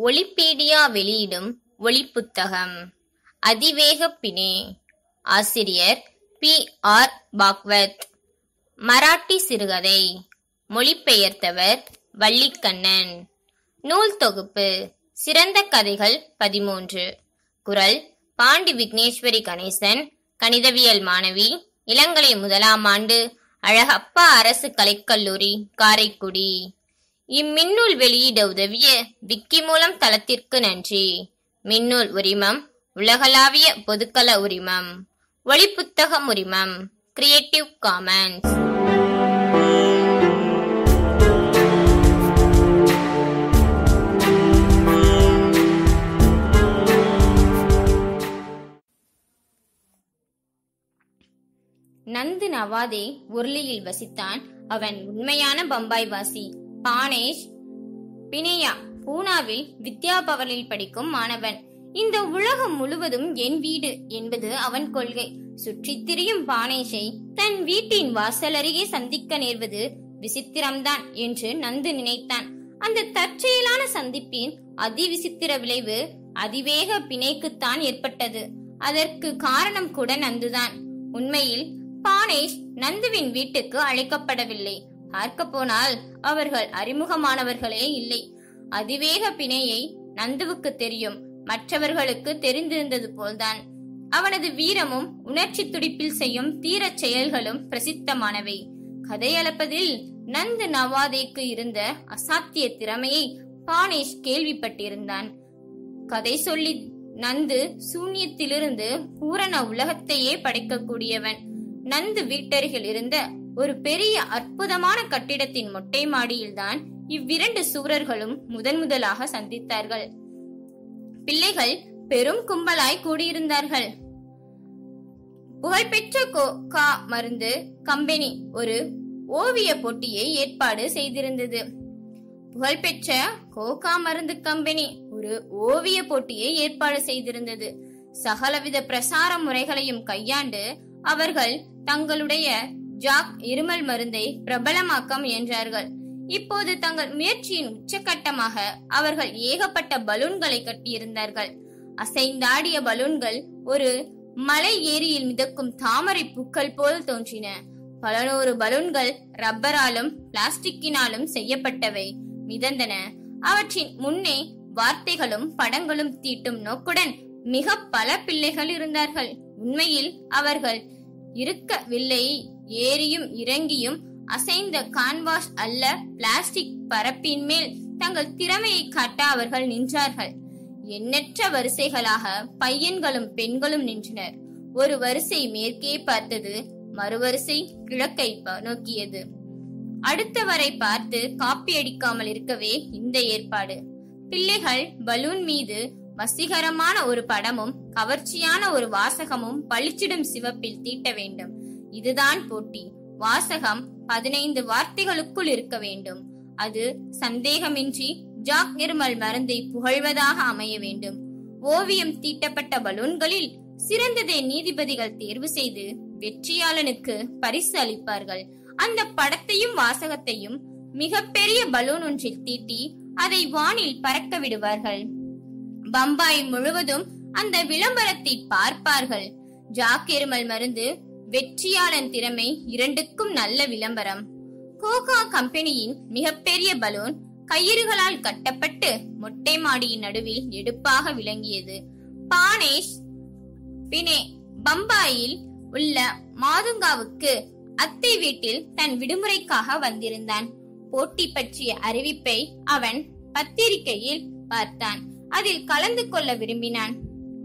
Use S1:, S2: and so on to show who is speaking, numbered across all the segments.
S1: ஒலிபீடியா வெளியிடும் ஒலிப்புத்தகம் அதிவேக பிணே ஆசிரியர் பி ஆர் பாக்வத் மராட்டி சிறுகதை மொழிபெயர்த்தவர் வள்ளிக்கண்ணன் நூல் தொகுப்பு சிறந்த கதைகள் பதிமூன்று குரல் பாண்டி விக்னேஸ்வரி கணேசன் கணிதவியல் மாணவி இளங்கலை முதலாம் ஆண்டு அழகப்பா அரசு கலைக்கல்லூரி காரைக்குடி இம்மின்னூல் வெளியிட உதவிய விக்கி மூலம் தளத்திற்கு நன்றி மின்னூல் உரிமம் உலகளாவிய பொதுக்கல உரிமம் ஒளிப்புத்தகம் உரிமம் கிரியேட்டிவ் காமன்ஸ் நந்து நவாதே உருளியில் வசித்தான் அவன் உண்மையான பம்பாய் வாசி பானேஷ் பினேயா பூனாவில் வித்யா பவனில் படிக்கும் மாணவன் இந்த உலகம் முழுவதும் என் வீடு என்பது அவன் கொள்கை சுற்றித் திரியும் பானேஷை தன் வீட்டின் வாசல் அருகே சந்திக்க நேர்வது விசித்திரம்தான் என்று நந்து நினைத்தான் அந்த தற்செயலான சந்திப்பின் அதிவிசித்திர விளைவு அதிவேக பிணைக்குத்தான் ஏற்பட்டது அதற்கு காரணம் கூட நந்துதான் உண்மையில் பானேஷ் நந்துவின் வீட்டுக்கு அழைக்கப்படவில்லை பார்க்க போனால் அவர்கள் அறிமுகமானவர்களே இல்லை அதிவேக பிணையை நந்துவுக்கு தெரியும் மற்றவர்களுக்கு தெரிந்திருந்தது போல்தான் அவனது வீரமும் உணர்ச்சி துடிப்பில் செய்யும் தீரச் செயல்களும் பிரசித்தமானவை கதையளப்பதில் நந்து நவாதேக்கு இருந்த அசாத்திய திறமையை பானேஷ் கேள்விப்பட்டிருந்தான் கதை சொல்லி நந்து சூன்யத்திலிருந்து பூரண உலகத்தையே படைக்கக்கூடியவன் நந்து வீட்டருகில் இருந்த ஒரு பெரிய அற்புதமான கட்டிடத்தின் மொட்டை மாடியில்தான் இவ்விரண்டு சூரர்களும் முதன் முதலாக சந்தித்தார்கள் பிள்ளைகள் பெரும் கும்பலாய் கூடியிருந்தார்கள் புகழ்பெற்ற கா மருந்து கம்பெனி ஒரு ஓவிய போட்டியை ஏற்பாடு செய்திருந்தது புகழ்பெற்ற கோகா மருந்து கம்பெனி ஒரு ஓவிய போட்டியை ஏற்பாடு செய்திருந்தது சகலவித பிரசார முறைகளையும் கையாண்டு அவர்கள் தங்களுடைய ஜாக் இருமல் மருந்தை பிரபலமாக்க முயன்றார்கள் இப்போது தங்கள் முயற்சியின் உச்சகட்டமாக அவர்கள் ஏகப்பட்ட பலூன்களை கட்டியிருந்தார்கள் அசைந்தாடிய பலூன்கள் ஒரு மலை ஏரியில் மிதக்கும் தாமரை பூக்கள் போல் தோன்றின பல நூறு பலூன்கள் ரப்பராலும் பிளாஸ்டிக்கினாலும் செய்யப்பட்டவை மிதந்தன அவற்றின் முன்னே வார்த்தைகளும் படங்களும் தீட்டும் நோக்குடன் மிக பல பிள்ளைகள் இருந்தார்கள் உண்மையில் அவர்கள் இருக்கவில்லை ஏறியும் இறங்கியும் அசைந்த கான்வாஸ் அல்ல பிளாஸ்டிக் பரப்பின் மேல் தங்கள் திறமையை காட்ட அவர்கள் நின்றார்கள் எண்ணற்ற வரிசைகளாக பையன்களும் பெண்களும் நின்றனர் ஒரு வரிசை மேற்கே பார்த்தது மறுவரிசை கிழக்கை நோக்கியது அடுத்தவரை பார்த்து காப்பி அடிக்காமல் இருக்கவே இந்த ஏற்பாடு பிள்ளைகள் பலூன் மீது வசீகரமான ஒரு படமும் கவர்ச்சியான ஒரு வாசகமும் பளிச்சிடும் சிவப்பில் தீட்ட வேண்டும் இதுதான் போட்டி வாசகம் பதினைந்து வார்த்தைகளுக்குள் இருக்க வேண்டும் அது சந்தேகமின்றி ஜாக் நிர்மல் மருந்தை புகழ்வதாக அமைய வேண்டும் ஓவியம் தீட்டப்பட்ட பலூன்களில் சிறந்ததை நீதிபதிகள் தேர்வு செய்து வெற்றியாளனுக்கு பரிசு அளிப்பார்கள் அந்த படத்தையும் வாசகத்தையும் மிகப்பெரிய பலூன் ஒன்றில் தீட்டி அதை வானில் பறக்க விடுவார்கள் பம்பாய் முழுவதும் அந்த விளம்பரத்தை பார்ப்பார்கள் ஜாக் எருமல் மருந்து வெற்றியாளன் திறமை இரண்டுக்கும் நல்ல விளம்பரம் கோகா கம்பெனியின் மிகப்பெரிய பலூன் கயிறுகளால் கட்டப்பட்டு மொட்டை மாடியின் நடுவில் எடுப்பாக விளங்கியது பானேஷ் பினே பம்பாயில் உள்ள மாதுங்காவுக்கு அத்தை வீட்டில் தன் விடுமுறைக்காக வந்திருந்தான் போட்டி பற்றிய அறிவிப்பை அவன் பத்திரிகையில் பார்த்தான் அதில் கலந்து கொள்ள விரும்பினான்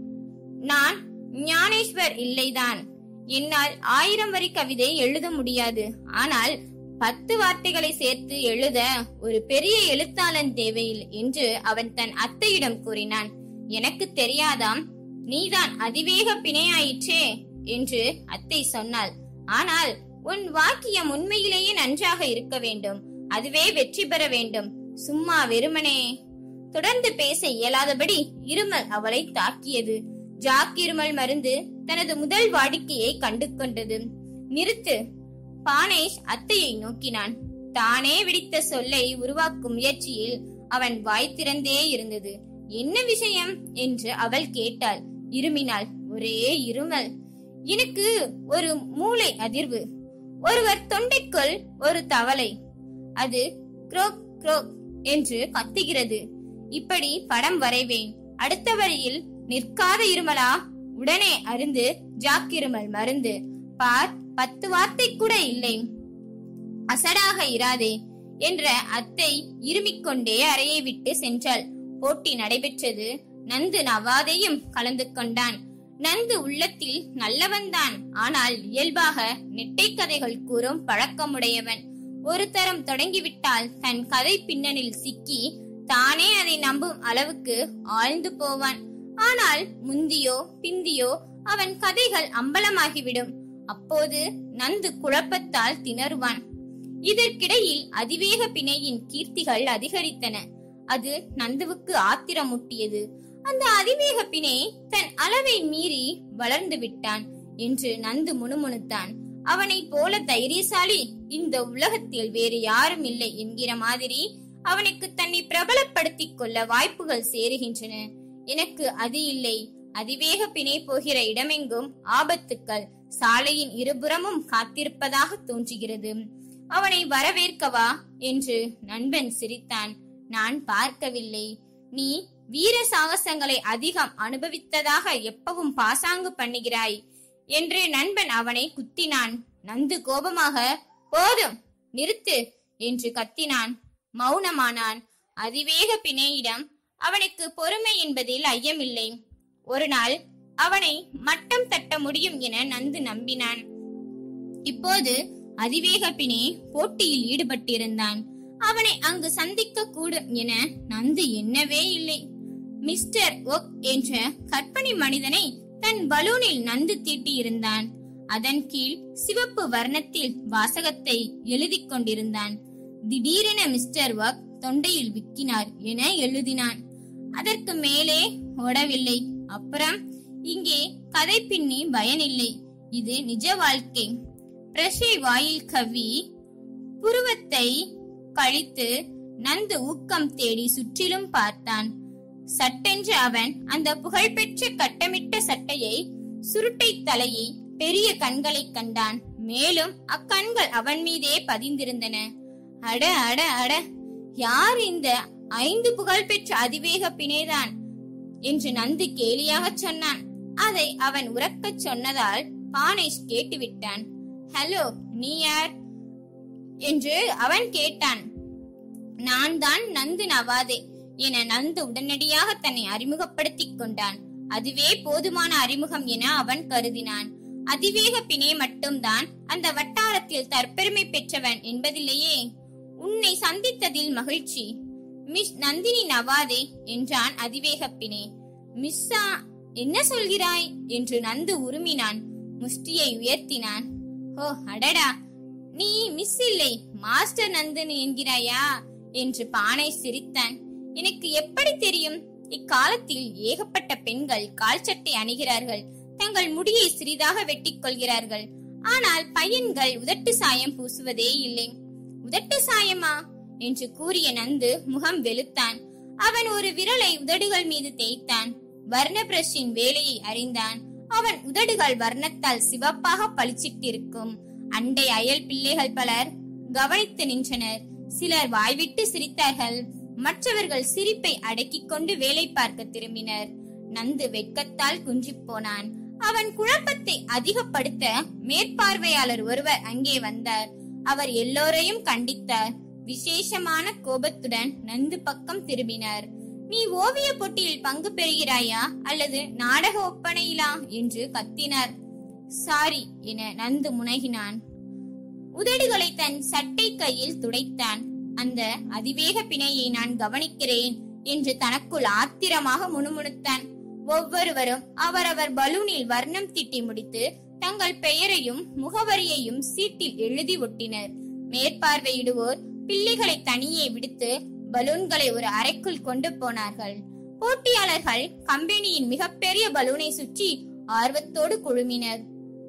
S1: நான் ஞானேஸ்வர் இல்லைதான் என்னால் ஆயிரம் வரி கவிதை எழுத முடியாது ஆனால் பத்து வார்த்தைகளை சேர்த்து எழுத ஒரு பெரிய எழுத்தாளன் தேவையில் என்று அவன் தன் அத்தையிடம் கூறினான் எனக்கு தெரியாதாம் நீதான் அதிவேக பிணையாயிற்றே என்று அத்தை சொன்னாள் ஆனால் உன் வாக்கியம் உண்மையிலேயே நன்றாக இருக்க வேண்டும் அதுவே வெற்றி பெற வேண்டும் சும்மா வெறுமனே தொடர்ந்து பேச இயலாதபடி இருமல் அவளை தாக்கியது ஜாக் இருமல் மருந்து தனது முதல் வாடிக்கையை கண்டு கொண்டது நிறுத்து பானேஷ் அத்தையை நோக்கினான் தானே விடித்த சொல்லை உருவாக்கும் முயற்சியில் அவன் வாய் திறந்தே இருந்தது என்ன விஷயம் என்று அவள் கேட்டாள் இருமினாள் ஒரே இருமல் எனக்கு ஒரு மூளை அதிர்வு ஒருவர் தொண்டைக்குள் ஒரு தவளை அது குரோக் குரோக் என்று கத்துகிறது இப்படி படம் வரைவேன் அடுத்த வழியில் நிற்காத இருமலா உடனே அருந்து ஜாக்கிருமல் மருந்து பார் பத்து வார்த்தை கூட இல்லை அசடாக இராதே என்ற அத்தை இருமிக் கொண்டே அறையை விட்டு சென்றாள் போட்டி நடைபெற்றது நந்து நவாதையும் கலந்து கொண்டான் நந்து உள்ளத்தில் நல்லவன்தான் ஆனால் இயல்பாக நெட்டை கதைகள் கூறும் பழக்கமுடையவன் ஒரு தரம் தொடங்கிவிட்டால் தன் கதை பின்னணியில் சிக்கி தானே அதை நம்பும் அளவுக்கு ஆழ்ந்து போவான் ஆனால் முந்தியோ பிந்தியோ அவன் கதைகள் அம்பலமாகிவிடும் அப்போது நந்து குழப்பத்தால் திணறுவான் இதற்கிடையில் அதிவேக பிணையின் கீர்த்திகள் அதிகரித்தன அது நந்துவுக்கு ஆத்திரமூட்டியது அந்த அதிவேக பிணை தன் அளவை மீறி வளர்ந்து விட்டான் என்று நந்து முணுமுணுத்தான் அவனைப் போல தைரியசாலி இந்த உலகத்தில் வேறு யாரும் இல்லை என்கிற மாதிரி அவனுக்கு தன்னை பிரபலப்படுத்திக் கொள்ள வாய்ப்புகள் சேருகின்றன எனக்கு அது இல்லை அதிவேக பிணை போகிற இடமெங்கும் ஆபத்துக்கள் சாலையின் இருபுறமும் காத்திருப்பதாக தோன்றுகிறது அவனை வரவேற்கவா என்று நண்பன் சிரித்தான் நான் பார்க்கவில்லை நீ வீர சாகசங்களை அதிகம் அனுபவித்ததாக எப்பவும் பாசாங்கு பண்ணுகிறாய் என்று நண்பன் அவனை குத்தினான் நந்து கோபமாக போதும் நிறுத்து என்று கத்தினான் மௌனமானான் அதிவேக பிணையிடம் அவனுக்கு பொறுமை என்பதில் ஐயமில்லை ஒரு நாள் அவனை மட்டம் தட்ட முடியும் என நந்து நம்பினான் இப்போது அதிவேக பிணை போட்டியில் ஈடுபட்டிருந்தான் அவனை அங்கு சந்திக்க கூடும் என நந்து எண்ணவே இல்லை மிஸ்டர் ஒக் என்ற கற்பனை மனிதனை தன் பலூனில் நந்து தீட்டியிருந்தான் அதன் கீழ் சிவப்பு வர்ணத்தில் வாசகத்தை எழுதிக் கொண்டிருந்தான் திடீரென மிஸ்டர் ஒக் தொண்டையில் விக்கினார் என எழுதினான் அதற்கு மேலே ஓடவில்லை அப்புறம் இங்கே கதை பின்னி பயனில்லை இது நிஜ வாழ்க்கை பிரஷை வாயில் கவி புருவத்தை கழித்து நந்து ஊக்கம் தேடி சுற்றிலும் பார்த்தான் சட்டென்று அவன் அந்த புகழ்பெற்ற கட்டமிட்ட சட்டையை சுருட்டை தலையை பெரிய கண்களை கண்டான் மேலும் அக்கண்கள் அவன் மீதே பதிந்திருந்தன அட அட அட யார் இந்த ஐந்து புகழ்பெற்ற அதிவேக பிணைதான் என்று நந்து கேலியாகச் சொன்னான் அதை அவன் உறக்கச் சொன்னதால் பானேஷ் கேட்டுவிட்டான் ஹலோ நீ யார் என்று அவன் கேட்டான் நான் தான் நந்து நவாதே என நந்து உடனடியாக தன்னை அறிமுகப்படுத்திக் கொண்டான் அதுவே போதுமான அறிமுகம் என அவன் கருதினான் அதிவேக பிணை மட்டும்தான் அந்த வட்டாரத்தில் தற்பெருமை பெற்றவன் என்பதில்லையே உன்னை சந்தித்ததில் மகிழ்ச்சி மிஸ் நந்தினி நவாதே என்றான் அதிவேக பிணை மிஸ்ஸா என்ன சொல்கிறாய் என்று நந்து உருமினான் முஷ்டியை உயர்த்தினான் ஓ அடடா நீ மிஸ் இல்லை மாஸ்டர் நந்தன் என்கிறாயா என்று பானை சிரித்தான் எனக்கு எப்படி தெரியும் இக்காலத்தில் ஏகப்பட்ட பெண்கள் கால் சட்டை அணிகிறார்கள் தங்கள் முடியை சிறிதாக வெட்டிக் கொள்கிறார்கள் ஆனால் பையன்கள் உதட்டு சாயம் பூசுவதே இல்லை உதட்டு சாயமா என்று கூறிய நந்து முகம் வெளுத்தான் அவன் ஒரு விரலை உதடுகள் மீது தேய்த்தான் வர்ண பிரஷின் வேலையை அறிந்தான் அவன் உதடுகள் வர்ணத்தால் சிவப்பாக பளிச்சிட்டிருக்கும் அண்டை அயல் பிள்ளைகள் பலர் கவனித்து நின்றனர் சிலர் வாய்விட்டு சிரித்தார்கள் மற்றவர்கள் சிரிப்பை அடக்கிக் கொண்டு வேலை பார்க்க திரும்பினர் நந்து வெட்கத்தால் குன்றிப் போனான் அவன் குழப்பத்தை அதிகப்படுத்த மேற்பார்வையாளர் ஒருவர் அங்கே வந்தார் அவர் எல்லோரையும் கண்டித்தார் விசேஷமான கோபத்துடன் நந்து பக்கம் திரும்பினார் நீ ஓவிய போட்டியில் பங்கு பெறுகிறாயா அல்லது நாடக ஒப்பனையிலா என்று கத்தினார் சாரி என நந்து முனகினான் உதடுகளை தன் சட்டை கையில் துடைத்தான் அந்த அதிவேக பிணையை நான் கவனிக்கிறேன் என்று தனக்குள் ஆத்திரமாக முணுமுணுத்தான் ஒவ்வொருவரும் அவரவர் பலூனில் வர்ணம் தீட்டி முடித்து தங்கள் பெயரையும் முகவரியையும் சீட்டில் எழுதி ஒட்டினர் மேற்பார்வையிடுவோர் பிள்ளைகளை தனியே விடுத்து பலூன்களை ஒரு அறைக்குள் கொண்டு போனார்கள் போட்டியாளர்கள் கம்பெனியின் மிகப்பெரிய பலூனை சுற்றி ஆர்வத்தோடு குழுமினர்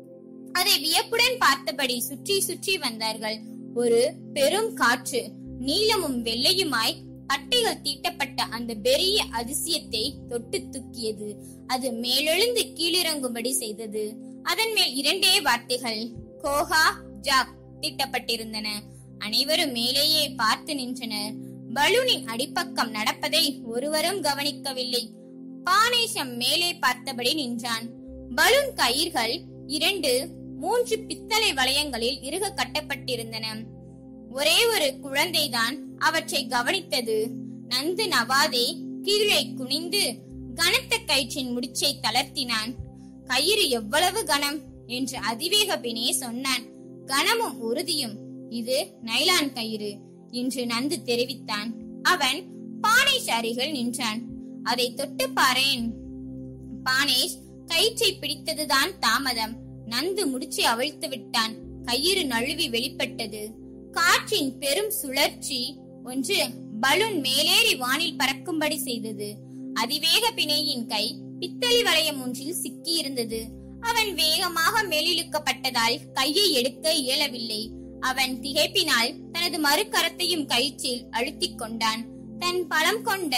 S1: அதை வியப்புடன் பார்த்தபடி சுற்றி சுற்றி வந்தார்கள் ஒரு பெரும் காற்று நீலமும் வெள்ளையுமாய் பட்டைகள் தீட்டப்பட்ட அந்த பெரிய அதிசயத்தை தொட்டு தூக்கியது அது மேலெழுந்து கீழிறங்கும்படி செய்தது அதன் மேல் இரண்டே வார்த்தைகள் கோஹா ஜாக் தீட்டப்பட்டிருந்தன அனைவரும் மேலேயே பார்த்து நின்றனர் பலூனின் அடிப்பக்கம் நடப்பதை ஒருவரும் கவனிக்கவில்லை பானேசம் மேலே பார்த்தபடி நின்றான் பலூன் கயிர்கள் இரண்டு மூன்று பித்தளை வளையங்களில் இறுக கட்டப்பட்டிருந்தன ஒரே ஒரு குழந்தைதான் அவற்றை கவனித்தது நந்து நவாதே கீழே குனிந்து கனத்த கயிற்றின் முடிச்சை தளர்த்தினான் கயிறு எவ்வளவு கனம் என்று அதிவேக பினே சொன்னான் கனமும் உறுதியும் இது நைலான் கயிறு என்று நந்து தெரிவித்தான் அவன் பானேஷ் அருகில் நின்றான் அதை தொட்டு பாரேன் பானேஷ் கயிற்றை பிடித்ததுதான் தாமதம் நந்து முடிச்சு அவிழ்த்து விட்டான் கயிறு நழுவி வெளிப்பட்டது காற்றின் பெரும் சுழற்சி ஒன்று பலூன் மேலேறி வானில் பறக்கும்படி செய்தது அதிவேக பிணையின் கை பித்தளை வளையம் ஒன்றில் சிக்கியிருந்தது அவன் வேகமாக மேலிழுக்கப்பட்டதால் கையை எடுக்க இயலவில்லை அவன் திகைப்பினால் தனது மறுகரத்தையும் கயிற்றில் அழுத்திக் கொண்டான் தன் பலம் கொண்ட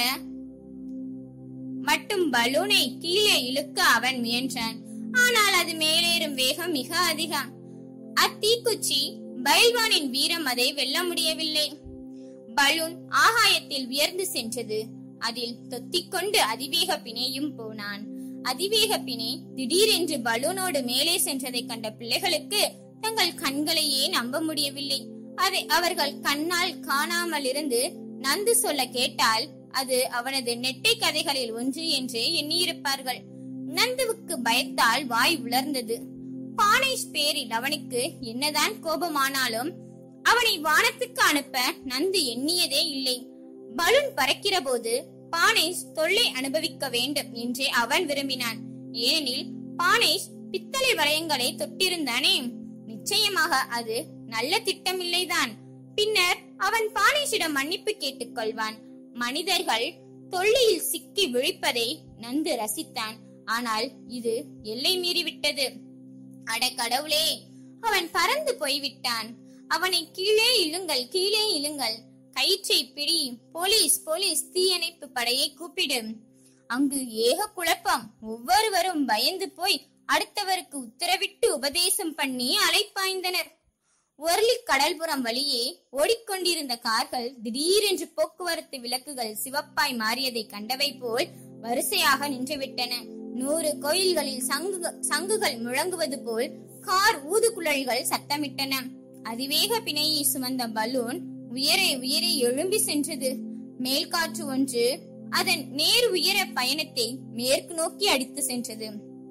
S1: மட்டும் பலூனை கீழே இழுக்க அவன் முயன்றான் ஆனால் அது மேலேறும் வேகம் மிக அதிகம் அத்தீக்குச்சி பைல்வானின் வீரம் அதை வெல்ல முடியவில்லை பலூன் ஆகாயத்தில் உயர்ந்து சென்றது அதில் தொத்திக்கொண்டு அதிவேக பிணையும் போனான் அதிவேக பிணை திடீரென்று பலூனோடு மேலே சென்றதை கண்ட பிள்ளைகளுக்கு தங்கள் கண்களையே நம்ப முடியவில்லை அதை அவர்கள் கண்ணால் காணாமல் இருந்து நந்து சொல்ல கேட்டால் அது அவனது நெட்டை கதைகளில் ஒன்று என்று எண்ணியிருப்பார்கள் நந்துவுக்கு பயத்தால் வாய் உலர்ந்தது பானேஷ் பேரில் அவனுக்கு என்னதான் கோபமானாலும் அவனை வானத்துக்கு அனுப்ப நந்து எண்ணியதே இல்லை பலூன் பறக்கிற போது பானேஷ் தொல்லை அனுபவிக்க வேண்டும் என்றே அவன் விரும்பினான் ஏனெனில் பானேஷ் பித்தளை வளையங்களை தொட்டிருந்தானே நிச்சயமாக அது நல்ல திட்டமில்லைதான் பின்னர் அவன் பானேஷிடம் மன்னிப்பு கேட்டுக்கொள்வான் மனிதர்கள் தொல்லையில் சிக்கி விழிப்பதை நந்து ரசித்தான் ஆனால் இது எல்லை மீறிவிட்டது அட கடவுளே அவன் பறந்து போய்விட்டான் அவனை கீழே இழுங்கள் கீழே இழுங்கள் கயிற்றை பிடி போலீஸ் போலீஸ் தீயணைப்பு படையை கூப்பிடு அங்கு ஏக குழப்பம் ஒவ்வொருவரும் பயந்து போய் அடுத்தவருக்கு உத்தரவிட்டு உபதேசம் பண்ணி அலைப்பாய்ந்தனர் ஒர்லி கடல்புறம் வழியே ஓடிக்கொண்டிருந்த கார்கள் திடீரென்று போக்குவரத்து விளக்குகள் சிவப்பாய் மாறியதை கண்டவை போல் வரிசையாக நின்றுவிட்டன நூறு கோயில்களில் சங்கு சங்குகள் முழங்குவது போல் கார் ஊதுகுழல்கள் சத்தமிட்டன அதிவேக பிணையை சுமந்த பலூன் உயரே உயரே எழும்பி சென்றது மேல்காற்று ஒன்று அதன் நேர் உயர பயணத்தை மேற்கு நோக்கி அடித்து சென்றது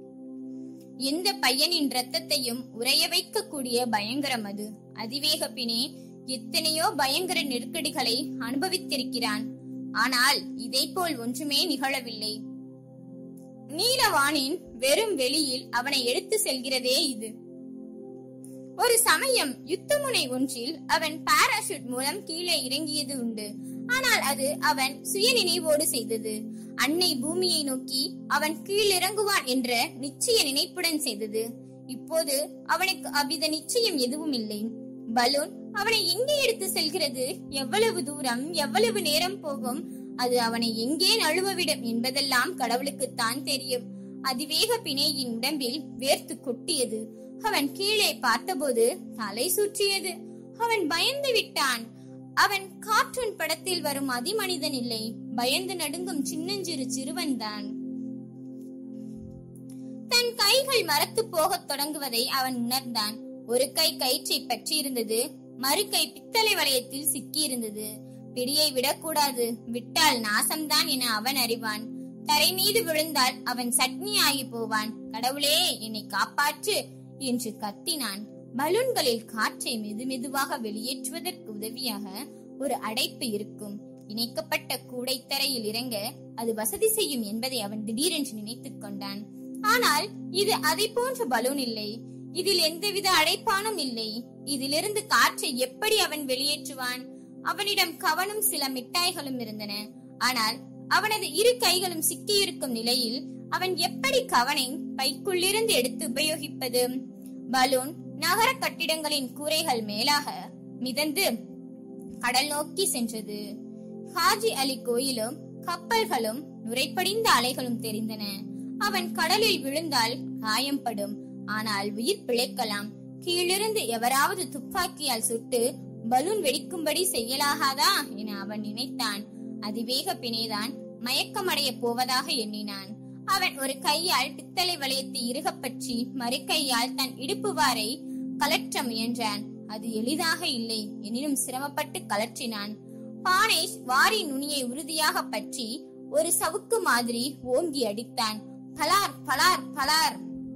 S1: எந்த பையனின் ரத்தத்தையும் உறைய வைக்கக்கூடிய பயங்கரம் அது அதிவேக பினே எத்தனையோ பயங்கர நெருக்கடிகளை அனுபவித்திருக்கிறான் ஆனால் இதை போல் ஒன்றுமே நிகழவில்லை நீலவானின் வெறும் வெளியில் அவனை எடுத்து செல்கிறதே இது ஒரு சமயம் யுத்தமுனை ஒன்றில் அவன் பாராசூட் மூலம் கீழே இறங்கியது உண்டு ஆனால் அது அவன் சுய நினைவோடு செய்தது அன்னை பூமியை நோக்கி அவன் கீழ் இறங்குவான் என்ற நிச்சய நினைப்புடன் செய்தது இப்போது அவனுக்கு அவ்வித நிச்சயம் எதுவும் இல்லை பலூன் அவனை எங்கே எடுத்து செல்கிறது எவ்வளவு தூரம் எவ்வளவு நேரம் போகும் அது அவனை எங்கே நழுவவிடும் என்பதெல்லாம் கடவுளுக்குத்தான் தெரியும் அதிவேக பிணையின் உடம்பில் வேர்த்து கொட்டியது அவன் கீழே பார்த்தபோது தலை சுற்றியது அவன் பயந்து விட்டான் அவன் கார்ட்டூன் படத்தில் வரும் அதிமனிதன் இல்லை பயந்து நடுங்கும் சின்னஞ்சிறு சிறுவன் தான் தன் கைகள் மரத்து போகத் தொடங்குவதை அவன் உணர்ந்தான் ஒரு கை கயிற்றை பற்றி இருந்தது மறு கை பித்தளை வளையத்தில் சிக்கியிருந்தது பிடியை விடக்கூடாது விட்டால் நாசம்தான் என அவன் அறிவான் தரை மீது விழுந்தால் அவன் சட்னி ஆகி போவான் கடவுளே என்னை காப்பாற்று என்று கத்தினான் பலூன்களில் காற்றை மெதுமெதுவாக வெளியேற்றுவதற்கு உதவியாக ஒரு அடைப்பு இருக்கும் இணைக்கப்பட்ட கூடைத்தரையில் இறங்க அது வசதி செய்யும் என்பதை அவன் திடீரென்று நினைத்துக் கொண்டான் ஆனால் இது அதை போன்ற பலூன் இல்லை இதில் எந்தவித அடைப்பானும் இல்லை இதிலிருந்து காற்றை எப்படி அவன் வெளியேற்றுவான் அவனிடம் கவனும் சில மிட்டாய்களும் இருந்தன ஆனால் அவனது இரு கைகளும் சிக்கியிருக்கும் நிலையில் அவன் எப்படி கவனை பைக்குள்ளிருந்து எடுத்து உபயோகிப்பது பலூன் நகர கட்டிடங்களின் கூரைகள் மேலாக மிதந்து கடல் நோக்கி சென்றது ஹாஜி அலி கோயிலும் கப்பல்களும் நுரைப்படிந்த அலைகளும் தெரிந்தன அவன் கடலில் விழுந்தால் காயம்படும் ஆனால் உயிர் பிழைக்கலாம் கீழிருந்து எவராவது துப்பாக்கியால் சுட்டு பலூன் வெடிக்கும்படி செய்யலாகாதா என அவன் நினைத்தான் அதிவேக பிணைதான் மயக்கமடைய போவதாக எண்ணினான் அவன் ஒரு கையால் பித்தளை வளையத்தை இறுகப் பற்றி மறு கையால் தன் இடுப்பு வாரை கலற்ற முயன்றான் அது எளிதாக இல்லை எனினும் சிரமப்பட்டு கலற்றினான் பானேஷ் வாரி நுனியை உறுதியாக பற்றி ஒரு சவுக்கு மாதிரி ஓங்கி அடித்தான் பலார் பலார் பலார்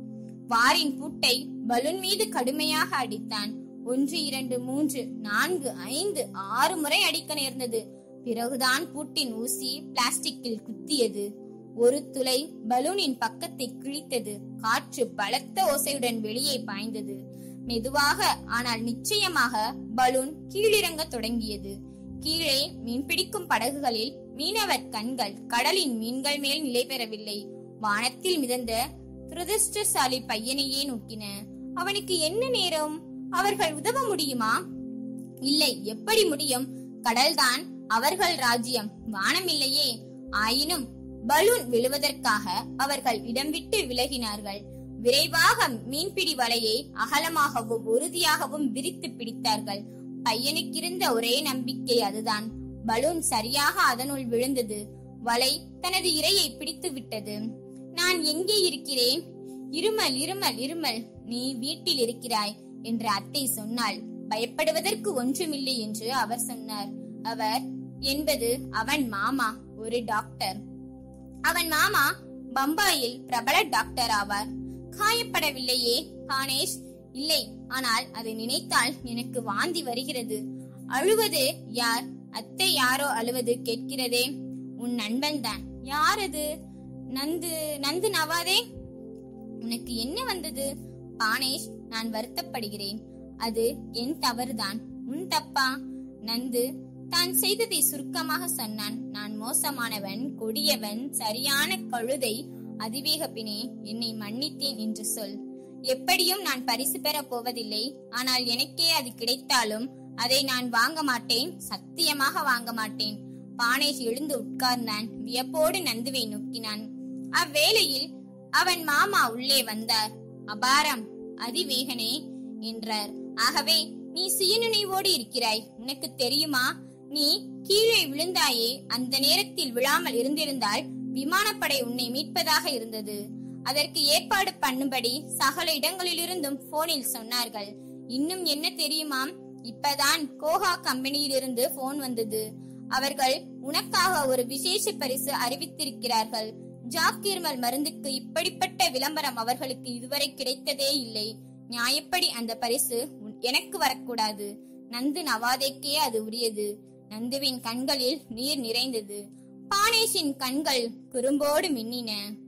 S1: வாரின் பூட்டை பலூன் மீது கடுமையாக அடித்தான் ஒன்று இரண்டு மூன்று நான்கு ஐந்து ஆறு முறை அடிக்க நேர்ந்தது பிறகுதான் பூட்டின் ஊசி பிளாஸ்டிக்கில் குத்தியது ஒரு துளை பலூனின் பக்கத்தை கிழித்தது காற்று பலத்த ஓசையுடன் வெளியே பாய்ந்தது மெதுவாக ஆனால் நிச்சயமாக பலூன் கீழிறங்க தொடங்கியது கீழே மீன்பிடிக்கும் படகுகளில் மீனவர் கண்கள் கடலின் மீன்கள் மேல் நிலை பெறவில்லை வானத்தில் மிதந்த துரதிருஷ்டசாலி பையனையே நோக்கின அவனுக்கு என்ன நேரம் அவர்கள் உதவ முடியுமா இல்லை எப்படி முடியும் கடல்தான் அவர்கள் ராஜ்யம் வானம் இல்லையே ஆயினும் பலூன் விழுவதற்காக அவர்கள் இடம் விட்டு விலகினார்கள் விரைவாக மீன்பிடி வலையை அகலமாகவும் உறுதியாகவும் விரித்து பிடித்தார்கள் பையனுக்கிருந்த ஒரே நம்பிக்கை அதுதான் பலூன் சரியாக அதனுள் விழுந்தது வலை தனது இரையை பிடித்து விட்டது நான் எங்கே இருக்கிறேன் இருமல் இருமல் இருமல் நீ வீட்டில் இருக்கிறாய் என்று அத்தை சொன்னாள் பயப்படுவதற்கு ஒன்றுமில்லை என்று அவர் சொன்னார் அவர் என்பது அவன் மாமா ஒரு டாக்டர் அவன் மாமா பம்பாயில் பிரபல டாக்டர் ஆவார் காயப்படவில்லையே பானேஷ் இல்லை ஆனால் அதை நினைத்தால் எனக்கு வாந்தி வருகிறது அழுவது யார் அத்தை யாரோ அழுவது கேட்கிறதே உன் நண்பன் தான் யார் அது நந்து நந்து நவாதே உனக்கு என்ன வந்தது பானேஷ் நான் வருத்தப்படுகிறேன் அது என் தவறுதான் உன் தப்பா நந்து தான் செய்ததை சுருக்கமாக சொன்னான் நான் மோசமானவன் கொடியவன் சரியான கழுதை அதிவேக பினே என்னை மன்னித்தேன் என்று சொல் எப்படியும் நான் பரிசு பெற போவதில்லை ஆனால் எனக்கே அது கிடைத்தாலும் அதை நான் வாங்க மாட்டேன் சத்தியமாக வாங்க மாட்டேன் பானேஷ் எழுந்து உட்கார்ந்தான் வியப்போடு நந்துவை நோக்கினான் அவ்வேளையில் அவன் மாமா உள்ளே வந்தார் அபாரம் அதிவேகனே என்றார் ஆகவே நீ சுயநினைவோடு இருக்கிறாய் உனக்கு தெரியுமா நீ கீழே விழுந்தாயே அந்த நேரத்தில் விழாமல் இருந்திருந்தால் விமானப்படை உன்னை மீட்பதாக இருந்தது அதற்கு ஏற்பாடு பண்ணும்படி சகல இடங்களிலிருந்தும் போனில் சொன்னார்கள் இன்னும் என்ன தெரியுமாம் இப்பதான் கோஹா கம்பெனியிலிருந்து போன் வந்தது அவர்கள் உனக்காக ஒரு விசேஷ பரிசு அறிவித்திருக்கிறார்கள் ஜாக்கிர்மல் மருந்துக்கு இப்படிப்பட்ட விளம்பரம் அவர்களுக்கு இதுவரை கிடைத்ததே இல்லை நியாயப்படி அந்த பரிசு உன்- எனக்கு வரக்கூடாது நந்து நவாதேக்கே அது உரியது நந்துவின் கண்களில் நீர் நிறைந்தது பானேஷின் கண்கள் குறும்போடு மின்னின